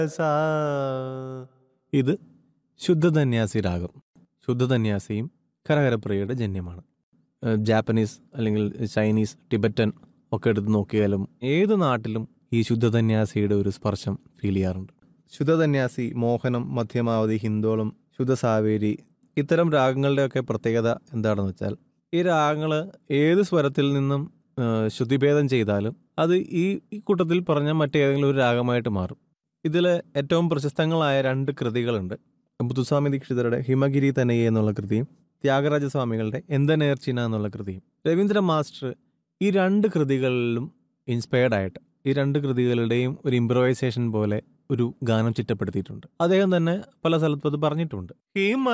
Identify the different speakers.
Speaker 1: ഇത് ശുദ്ധധന്യാസി രാഗം ശുദ്ധധന്യാസിയും കരകരപ്രിയയുടെ ജന്യമാണ് ഏഹ് ജാപ്പനീസ് അല്ലെങ്കിൽ ചൈനീസ് ടിബറ്റൻ ഒക്കെ എടുത്ത് നോക്കിയാലും ഏത് നാട്ടിലും ഈ ശുദ്ധധന്യാസിയുടെ ഒരു സ്പർശം ഫീൽ ചെയ്യാറുണ്ട് ശുദ്ധധന്യാസി മോഹനം മധ്യമാവധി ഹിന്ദോളം ശുദ്ധസാവേരി ഇത്തരം രാഗങ്ങളുടെയൊക്കെ പ്രത്യേകത എന്താണെന്ന് വെച്ചാൽ ഈ രാഗങ്ങൾ ഏത് സ്വരത്തിൽ നിന്നും ഏഹ് ശ്രുതിഭേദം ചെയ്താലും അത് ഈ ഈ കൂട്ടത്തിൽ പറഞ്ഞ മറ്റേതെങ്കിലും ഒരു രാഗമായിട്ട് മാറും ഇതിൽ ഏറ്റവും പ്രശസ്തങ്ങളായ രണ്ട് കൃതികളുണ്ട് മുത്തുസ്വാമി ദീക്ഷിതരുടെ ഹിമഗിരി തനയെ എന്നുള്ള കൃതിയും ത്യാഗരാജസ്വാമികളുടെ എന്തനേർച്ചിന എന്നുള്ള കൃതിയും രവീന്ദ്ര മാസ്റ്റർ ഈ രണ്ട് കൃതികളിലും ഇൻസ്പയർഡ് ആയിട്ട് ഈ രണ്ട് കൃതികളുടെയും ഒരു ഇംപ്രവൈസേഷൻ പോലെ ഒരു ഗാനം ചിട്ടപ്പെടുത്തിയിട്ടുണ്ട് അദ്ദേഹം തന്നെ പല സ്ഥലത്തും അത് പറഞ്ഞിട്ടുണ്ട് ഹിമ